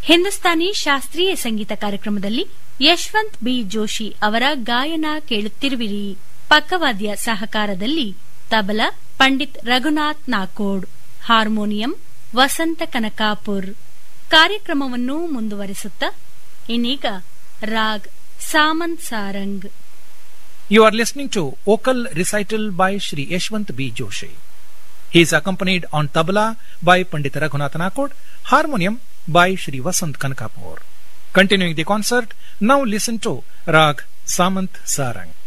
ಹಿಂದೂಸ್ತಾನಿ ಶಾಸ್ತ್ರೀಯ ಸಂಗೀತ ಕಾರ್ಯಕ್ರಮದಲ್ಲಿ ಯಶವಂತ್ ಬಿ ಜೋಶಿ ಅವರ ಗಾಯನ ಕೇಳುತ್ತಿರುವಿರಿ ಪಕ್ಕವಾದ್ಯ ಸಹಕಾರದಲ್ಲಿ ತಬಲಾ ಪಂಡಿತ್ ರಘುನಾಥ್ ನಾಕೋಡ್ ಹಾರ್ಮೋನಿಯಂ ವಸಂತ ಕನಕಾಪುರ್ ಕಾರ್ಯಕ್ರಮವನ್ನು ಮುಂದುವರಿಸುತ್ತಾ ಇನ್ನೀಗ raag ಸಾಮಂತ್ Sarang You are listening to vocal recital by Shri Yashwant B. Joshi. He is accompanied on tabla by Pandit Raghunath Nakod, harmonium by Shri Vasant Kankapur. Continuing the concert, now listen to Rag Samant Sarang.